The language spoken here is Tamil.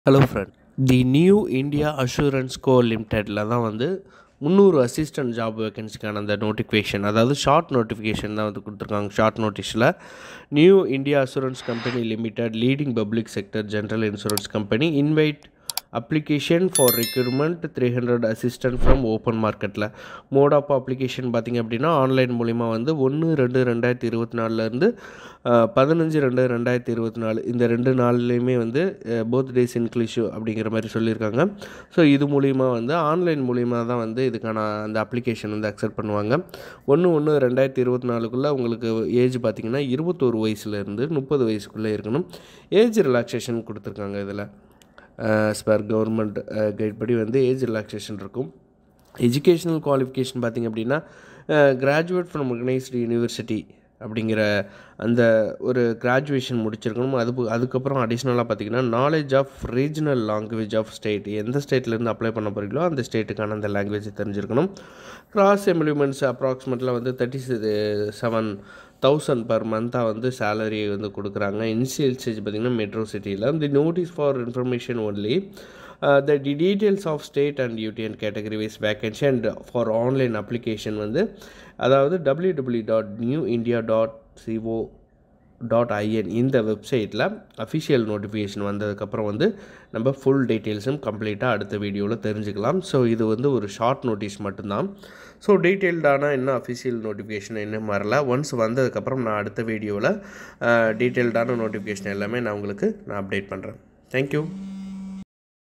hello friend the New India assurance co லிமிடெடில் தான் வந்து முந்நூறு அசிஸ்டன்ட் ஜாப் வேகன்சிக்கான அந்த நோட்டிஃபிகேஷன் அதாவது ஷார்ட் நோட்டிஃபிகேஷன் தான் வந்து கொடுத்துருக்காங்க ஷார்ட் நோட்டீஸில் New India assurance company limited leading public sector general insurance company invite application for recruitment three hundred assistant from open மார்க்கெட்டில் மோட் ஆஃப் அப்ளிகேஷன் பார்த்திங்க அப்படின்னா ஆன்லைன் மூலிமா வந்து ஒன்று ரெண்டு ரெண்டாயிரத்தி இருபத்தி நாலுலேருந்து பதினஞ்சு ரெண்டு ரெண்டாயிரத்தி இருபத்தி நாலு இந்த ரெண்டு நாள்லேயுமே வந்து போத் டேஸ் இன்க்ளீஷு அப்படிங்கிற மாதிரி சொல்லியிருக்காங்க ஸோ இது மூலிமா வந்து ஆன்லைன் மூலிமா தான் வந்து இதுக்கான அந்த அப்ளிகேஷன் வந்து அக்செப்ட் பண்ணுவாங்க ஒன்று ஒன்று ரெண்டாயிரத்தி இருபத்தி நாலுக்குள்ளே உங்களுக்கு ஏஜ் பார்த்திங்கன்னா இருபத்தோரு வயசுலேருந்து முப்பது வயசுக்குள்ளே இருக்கணும் ஏஜ் ரிலாக்ஸேஷன் கொடுத்துருக்காங்க இதில் ஸ்பர் கவர்மெண்ட் கைட் படி வந்து ஏஜ் ரிலாக்ஸேஷன் இருக்கும் எஜுகேஷ்னல் குவாலிஃபிகேஷன் பார்த்திங்க அப்படின்னா கிராஜுவேட் ஃப்ரம் ஆர்கனைஸ்டு யூனிவர்சிட்டி அப்படிங்கிற அந்த ஒரு கிராஜுவேஷன் முடிச்சிருக்கணும் அது அதுக்கப்புறம் அடிஷ்னலாக பார்த்திங்கன்னா knowledge of regional language of state எந்த ஸ்டேட்லேருந்து அப்ளை பண்ண போகிறீங்களோ அந்த ஸ்டேட்டுக்கான அந்த லாங்குவேஜ் தெரிஞ்சிருக்கணும் கிராஸ் எம்ப்ளிமெண்ட்ஸ் அப்ராக்சிமேட்டில் வந்து தேர்ட்டி செவன் தௌசண்ட் பர் மந்த்தாக வந்து சேலரி வந்து கொடுக்குறாங்க இனிஷியல் ஸ்டேஜ் பார்த்திங்கன்னா மெட்ரோ சிட்டியில் the notice for information only the details of state and UDN category wise vacancy and for online application வந்து அதாவது W W dot new India dot CO dot IN இந்த வெப்சைட்டில் அஃபிஷியல் நோட்டிஃபிகேஷன் வந்ததுக்கப்புறம் வந்து நம்ம ஃபுல் டீட்டெயில்ஸும் கம்ப்ளீட்டாக அடுத்த வீடியோவில் தெரிஞ்சுக்கலாம் ஸோ இது வந்து ஒரு ஷார்ட் நோட்டீஸ் மட்டும்தான் ஸோ டீட்டெயில்டான இன்னும் அஃபிஷியல் நோட்டிஃபிகேஷன் இன்னும் வரல ஒன்ஸ் வந்ததுக்கப்புறம் நான் அடுத்த வீடியோவில் டீட்டெயில்டான நோட்டிஃபிகேஷன் எல்லாமே நான் உங்களுக்கு நான் அப்டேட் பண்ணுறேன் தேங்க்யூ